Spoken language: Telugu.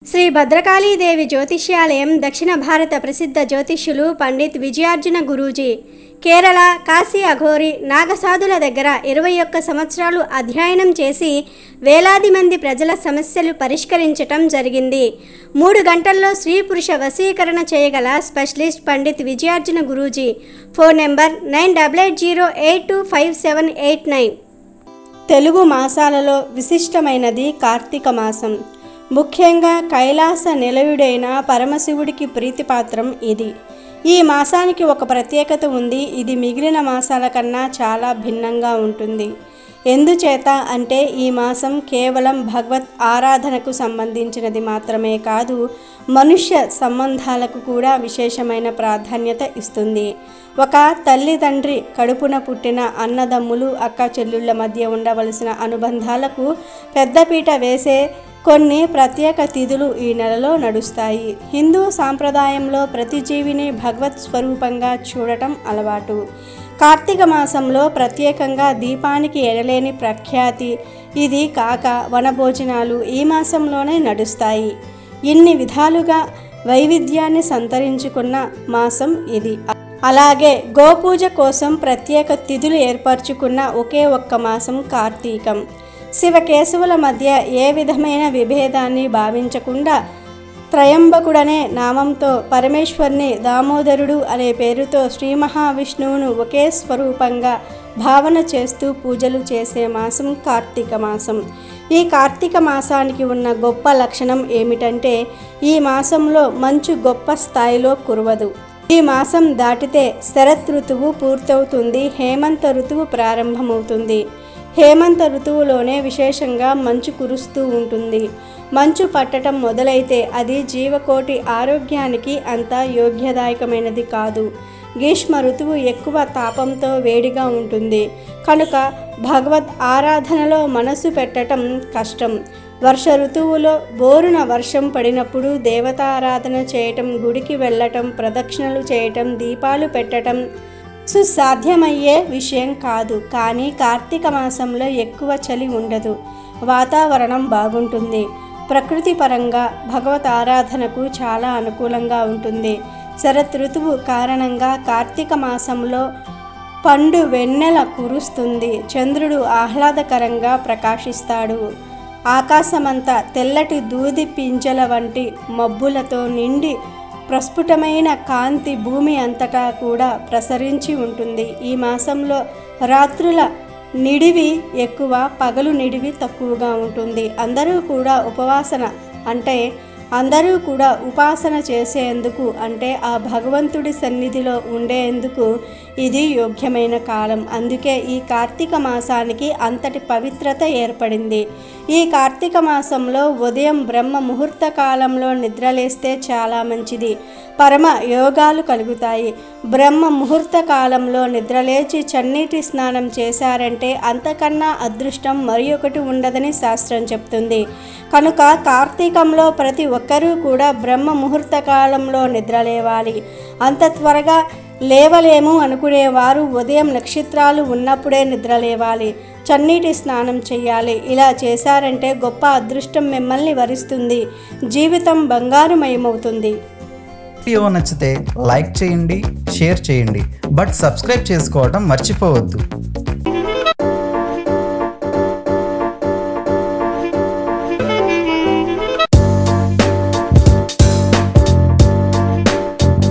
శ్రీ భద్రకాళీదేవి జ్యోతిష్యాలయం దక్షిణ భారత ప్రసిద్ధ జ్యోతిష్యులు పండిత్ విజయార్జున గురూజీ కేరళ కాశీ అఘోరి నాగసాధుల దగ్గర ఇరవై ఒక్క సంవత్సరాలు అధ్యయనం చేసి వేలాది మంది ప్రజల సమస్యలు పరిష్కరించటం జరిగింది మూడు గంటల్లో స్త్రీ పురుష వశీకరణ చేయగల specialist Pandit Vijayarjuna Guruji phone number nine double eight zero eight two five seven eight nine Telugu మాసాలలో విశిష్టమైనది కార్తీక మాసం ముఖ్యంగా కైలాస నిలయుడైన పరమశివుడికి ప్రీతిపాత్రం ఇది ఈ మాసానికి ఒక ప్రత్యేకత ఉంది ఇది మిగిలిన మాసాల కన్నా చాలా భిన్నంగా ఉంటుంది ఎందుచేత అంటే ఈ మాసం కేవలం భగవత్ ఆరాధనకు సంబంధించినది మాత్రమే కాదు మనుష్య సంబంధాలకు కూడా విశేషమైన ప్రాధాన్యత ఇస్తుంది ఒక తల్లిదండ్రి కడుపున పుట్టిన అన్నదమ్ములు అక్క చెల్లుళ్ళ మధ్య ఉండవలసిన అనుబంధాలకు పెద్దపీట వేసే కొన్ని ప్రత్యేక తిథులు ఈ నెలలో నడుస్తాయి హిందూ సాంప్రదాయంలో ప్రతి జీవిని భగవత్ స్వరూపంగా చూడటం అలవాటు కార్తీక మాసంలో ప్రత్యేకంగా దీపానికి ఎడలేని ప్రఖ్యాతి ఇది కాక వనభోజనాలు ఈ మాసంలోనే నడుస్తాయి ఇన్ని విధాలుగా వైవిధ్యాన్ని సంతరించుకున్న మాసం ఇది అలాగే గోపూజ కోసం ప్రత్యేక తిథులు ఏర్పరచుకున్న ఒకే ఒక్క మాసం కార్తీకం శివకేశవుల మధ్య ఏ విధమైన విభేదాన్ని భావించకుండా త్రయంబకుడనే నామంతో పరమేశ్వర్ని దామోదరుడు అనే పేరుతో శ్రీ మహావిష్ణువును ఒకే స్వరూపంగా భావన చేస్తూ పూజలు చేసే మాసం కార్తీక మాసం ఈ కార్తీక మాసానికి ఉన్న గొప్ప లక్షణం ఏమిటంటే ఈ మాసంలో మంచు గొప్ప స్థాయిలో కురవదు ఈ మాసం దాటితే శరత్ ఋతువు పూర్తవుతుంది హేమంత ఋతువు ప్రారంభమవుతుంది హేమంత ఋతువులోనే విశేషంగా మంచు కురుస్తూ ఉంటుంది మంచు పట్టటం మొదలైతే అది జీవకోటి ఆరోగ్యానికి అంత యోగ్యదాయకమైనది కాదు గ్రీష్మ ఋతువు ఎక్కువ తాపంతో వేడిగా ఉంటుంది కనుక భగవద్ ఆరాధనలో మనసు పెట్టడం కష్టం వర్ష ఋతువులో బోరున వర్షం పడినప్పుడు దేవతారాధన చేయటం గుడికి వెళ్ళటం ప్రదక్షిణలు చేయటం దీపాలు పెట్టటం సుసాధ్యమయ్యే విషయం కాదు కానీ కార్తీక మాసంలో ఎక్కువ చలి ఉండదు వాతావరణం బాగుంటుంది ప్రకృతి పరంగా భగవత్ ఆరాధనకు చాలా అనుకూలంగా ఉంటుంది శరత్ ఋతువు కారణంగా కార్తీక మాసంలో పండు వెన్నెల కురుస్తుంది చంద్రుడు ఆహ్లాదకరంగా ప్రకాశిస్తాడు ఆకాశమంతా తెల్లటి దూది పింజల వంటి మబ్బులతో నిండి ప్రస్ఫుటమైన కాంతి భూమి అంతటా కూడా ప్రసరించి ఉంటుంది ఈ మాసంలో రాత్రుల నిడివి ఎక్కువ పగలు నిడివి తక్కువగా ఉంటుంది అందరూ కూడా ఉపవాసన అంటే అందరూ కూడా ఉపాసన చేసేందుకు అంటే ఆ భగవంతుడి సన్నిధిలో ఉండేందుకు ఇది యోగ్యమైన కాలం అందుకే ఈ కార్తీక మాసానికి అంతటి పవిత్రత ఏర్పడింది ఈ కార్తీక మాసంలో ఉదయం బ్రహ్మ ముహూర్త కాలంలో నిద్రలేస్తే చాలా మంచిది పరమ యోగాలు కలుగుతాయి బ్రహ్మ ముహూర్త కాలంలో నిద్రలేచి చన్నీటి స్నానం చేశారంటే అంతకన్నా అదృష్టం మరి ఒకటి ఉండదని శాస్త్రం చెప్తుంది కనుక కార్తీకంలో ప్రతి ఒక్కరూ కూడా బ్రహ్మ ముహూర్త కాలంలో నిద్రలేవాలి అంత త్వరగా లేవలేము అనుకునేవారు ఉదయం నక్షత్రాలు ఉన్నప్పుడే నిద్రలేవాలి చన్నీటి స్నానం చేయాలి ఇలా చేశారంటే గొప్ప అదృష్టం మిమ్మల్ని వరిస్తుంది జీవితం బంగారుమయమవుతుంది వీడియో నచ్చితే లైక్ చేయండి షేర్ చేయండి బట్ సబ్స్క్రైబ్ చేసుకోవడం మర్చిపోవద్దు